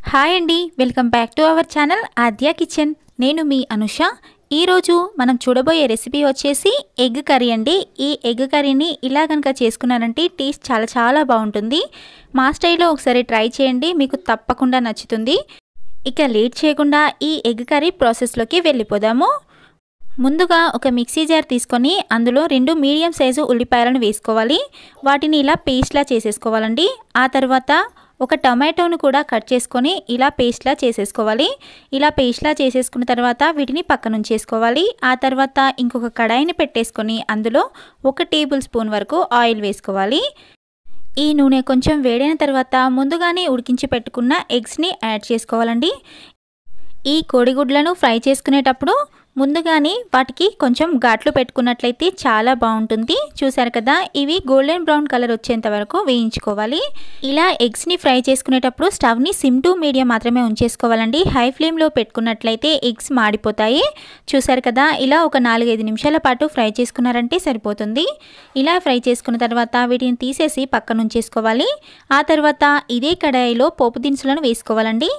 hi అండి welcome back to our channel Aadya kitchen నేను మీ అనుష ఈరోజు మనం చూడబోయే రెసిపీ వచ్చేసి ఎగ్ కర్రీ అండి ఈ ఎగ్ కర్రీని ఇలా కనుక చేసుకున్నారంటే టేస్ట్ చాలా చాలా బాగుంటుంది మా స్టైల్లో ఒకసారి ట్రై చేయండి మీకు తప్పకుండా నచ్చుతుంది ఇక లేట్ చేయకుండా ఈ ఎగ్ కర్రీ ప్రాసెస్లోకి వెళ్ళిపోదాము ముందుగా ఒక మిక్సీ జార్ తీసుకొని అందులో రెండు మీడియం సైజు ఉల్లిపాయలను వేసుకోవాలి వాటిని ఇలా పేస్ట్లా చేసేసుకోవాలండి ఆ తర్వాత ఒక టమాటోను కూడా కట్ చేసుకొని ఇలా పేస్ట్లా చేసేసుకోవాలి ఇలా పేస్ట్లా చేసేసుకున్న తర్వాత వీటిని పక్కన ఉంచేసుకోవాలి ఆ తర్వాత ఇంకొక కడాయిని పెట్టేసుకొని అందులో ఒక టేబుల్ స్పూన్ వరకు ఆయిల్ వేసుకోవాలి ఈ నూనె కొంచెం వేడైన తర్వాత ముందుగానే ఉడికించి పెట్టుకున్న ఎగ్స్ని యాడ్ చేసుకోవాలండి ఈ కోడిగుడ్లను ఫ్రై చేసుకునేటప్పుడు ముందుగానే వాటికి కొంచెం ఘాట్లు పెట్టుకున్నట్లయితే చాలా బాగుంటుంది చూసారు కదా ఇవి గోల్డెన్ బ్రౌన్ కలర్ వచ్చేంత వరకు వేయించుకోవాలి ఇలా ఎగ్స్ని ఫ్రై చేసుకునేటప్పుడు స్టవ్ని సిమ్ టు మీడియం మాత్రమే ఉంచేసుకోవాలండి హై ఫ్లేమ్లో పెట్టుకున్నట్లయితే ఎగ్స్ మాడిపోతాయి చూసారు కదా ఇలా ఒక నాలుగైదు నిమిషాల పాటు ఫ్రై చేసుకున్నారంటే సరిపోతుంది ఇలా ఫ్రై చేసుకున్న తర్వాత వీటిని తీసేసి పక్కన ఉంచేసుకోవాలి ఆ తర్వాత ఇదే కడాయిలో పోపు దినుసులను వేసుకోవాలండి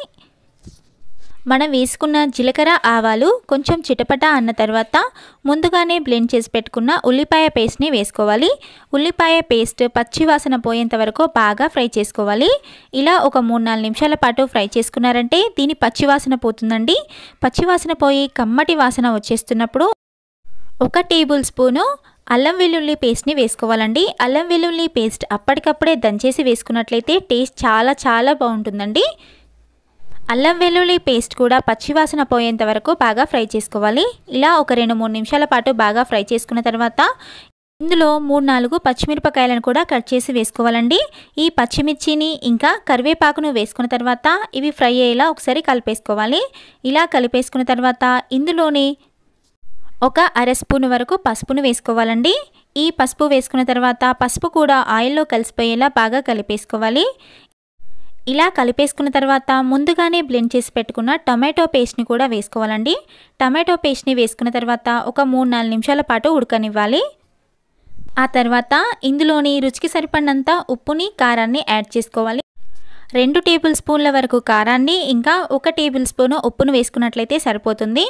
మనం వేసుకున్న జీలకర్ర ఆవాలు కొంచెం చిటపట అన్న తర్వాత ముందుగానే బ్లెండ్ చేసి పెట్టుకున్న ఉల్లిపాయ పేస్ట్ని వేసుకోవాలి ఉల్లిపాయ పేస్ట్ పచ్చి వాసన పోయేంత వరకు బాగా ఫ్రై చేసుకోవాలి ఇలా ఒక మూడు నాలుగు నిమిషాల పాటు ఫ్రై చేసుకున్నారంటే దీని పచ్చి వాసన పోతుందండి పచ్చి వాసన పోయి కమ్మటి వాసన వచ్చేస్తున్నప్పుడు ఒక టేబుల్ స్పూను అల్లం వెల్లుల్లి పేస్ట్ని వేసుకోవాలండి అల్లం వెల్లుల్లి పేస్ట్ అప్పటికప్పుడే దంచేసి వేసుకున్నట్లయితే టేస్ట్ చాలా చాలా బాగుంటుందండి అల్లం వెల్లుల్లి పేస్ట్ కూడా పచ్చివాసన పోయేంత వరకు బాగా ఫ్రై చేసుకోవాలి ఇలా ఒక రెండు మూడు నిమిషాల పాటు బాగా ఫ్రై చేసుకున్న తర్వాత ఇందులో మూడు నాలుగు పచ్చిమిరపకాయలను కూడా కట్ చేసి వేసుకోవాలండి ఈ పచ్చిమిర్చిని ఇంకా కరివేపాకును వేసుకున్న తర్వాత ఇవి ఫ్రై అయ్యేలా ఒకసారి కలిపేసుకోవాలి ఇలా కలిపేసుకున్న తర్వాత ఇందులోనే ఒక అర స్పూన్ వరకు పసుపును వేసుకోవాలండి ఈ పసుపు వేసుకున్న తర్వాత పసుపు కూడా ఆయిల్లో కలిసిపోయేలా బాగా కలిపేసుకోవాలి ఇలా కలిపేసుకున్న తర్వాత ముందుగానే బ్లెండ్ చేసి పెట్టుకున్న టమాటో పేస్ట్ని కూడా వేసుకోవాలండి టమాటో పేస్ట్ని వేసుకున్న తర్వాత ఒక మూడు నాలుగు నిమిషాల పాటు ఉడకనివ్వాలి ఆ తర్వాత ఇందులోని రుచికి సరిపడినంత ఉప్పుని కారాన్ని యాడ్ చేసుకోవాలి రెండు టేబుల్ స్పూన్ల వరకు కారాన్ని ఇంకా ఒక టేబుల్ స్పూన్ ఉప్పును వేసుకున్నట్లయితే సరిపోతుంది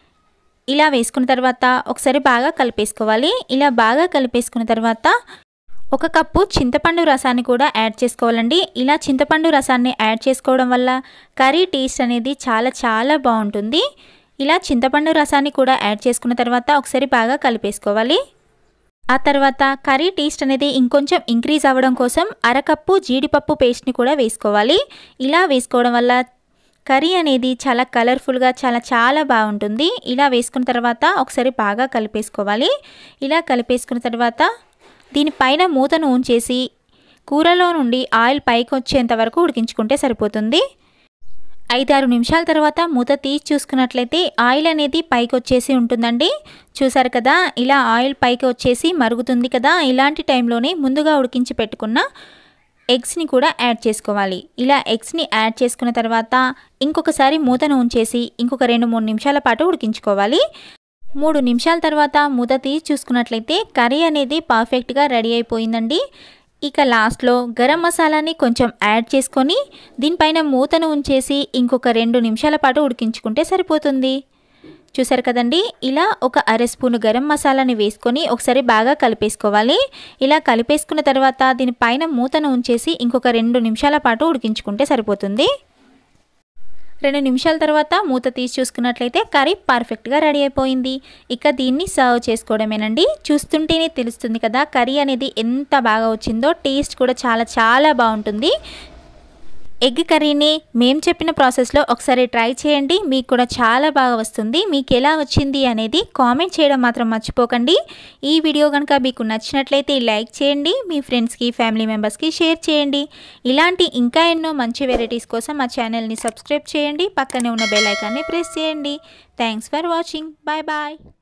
ఇలా వేసుకున్న తర్వాత ఒకసారి బాగా కలిపేసుకోవాలి ఇలా బాగా కలిపేసుకున్న తర్వాత ఒక కప్పు చింతపండు రసాన్ని కూడా యాడ్ చేసుకోవాలండి ఇలా చింతపండు రసాన్ని యాడ్ చేసుకోవడం వల్ల కర్రీ టేస్ట్ అనేది చాలా చాలా బాగుంటుంది ఇలా చింతపండు రసాన్ని కూడా యాడ్ చేసుకున్న తర్వాత ఒకసారి బాగా కలిపేసుకోవాలి ఆ తర్వాత కర్రీ టేస్ట్ అనేది ఇంకొంచెం ఇంక్రీజ్ అవ్వడం కోసం అరకప్పు జీడిపప్పు పేస్ట్ని కూడా వేసుకోవాలి ఇలా వేసుకోవడం వల్ల కర్రీ అనేది చాలా కలర్ఫుల్గా చాలా చాలా బాగుంటుంది ఇలా వేసుకున్న తర్వాత ఒకసారి బాగా కలిపేసుకోవాలి ఇలా కలిపేసుకున్న తర్వాత దీనిపైన మూతను ఉంచేసి కూరలో నుండి ఆయిల్ పైకి వచ్చేంత వరకు ఉడికించుకుంటే సరిపోతుంది ఐదారు నిమిషాల తర్వాత మూత తీసి చూసుకున్నట్లయితే ఆయిల్ అనేది పైకి వచ్చేసి ఉంటుందండి చూసారు కదా ఇలా ఆయిల్ పైకి వచ్చేసి మరుగుతుంది కదా ఇలాంటి టైంలోనే ముందుగా ఉడికించి పెట్టుకున్న ఎగ్స్ని కూడా యాడ్ చేసుకోవాలి ఇలా ఎగ్స్ని యాడ్ చేసుకున్న తర్వాత ఇంకొకసారి మూతను ఉంచేసి ఇంకొక రెండు మూడు నిమిషాల పాటు ఉడికించుకోవాలి మూడు నిమిషాల తర్వాత మూత తీసి చూసుకున్నట్లయితే కర్రీ అనేది పర్ఫెక్ట్గా రెడీ అయిపోయిందండి ఇక లాస్ట్లో గరం మసాలాని కొంచెం యాడ్ చేసుకొని దీనిపైన మూతను ఉంచేసి ఇంకొక రెండు నిమిషాల పాటు ఉడికించుకుంటే సరిపోతుంది చూసారు కదండి ఇలా ఒక అర స్పూన్ గరం మసాలాని వేసుకొని ఒకసారి బాగా కలిపేసుకోవాలి ఇలా కలిపేసుకున్న తర్వాత దీనిపైన మూతను ఉంచేసి ఇంకొక రెండు నిమిషాల పాటు ఉడికించుకుంటే సరిపోతుంది రెండు నిమిషాల తర్వాత మూత తీసి చూసుకున్నట్లయితే కర్రీ పర్ఫెక్ట్గా రెడీ అయిపోయింది ఇక దీన్ని సర్వ్ చేసుకోవడమేనండి చూస్తుంటేనే తెలుస్తుంది కదా కర్రీ అనేది ఎంత బాగా వచ్చిందో టేస్ట్ కూడా చాలా చాలా బాగుంటుంది ఎగ్ కర్రీని మేము చెప్పిన ప్రాసెస్లో ఒకసారి ట్రై చేయండి మీకు కూడా చాలా బాగా వస్తుంది మీకు ఎలా వచ్చింది అనేది కామెంట్ చేయడం మాత్రం మర్చిపోకండి ఈ వీడియో కనుక మీకు నచ్చినట్లయితే లైక్ చేయండి మీ ఫ్రెండ్స్కి ఫ్యామిలీ మెంబర్స్కి షేర్ చేయండి ఇలాంటి ఇంకా ఎన్నో మంచి వెరైటీస్ కోసం మా ఛానల్ని సబ్స్క్రైబ్ చేయండి పక్కనే ఉన్న బెల్ ఐకాన్ని ప్రెస్ చేయండి thanks for watching bye bye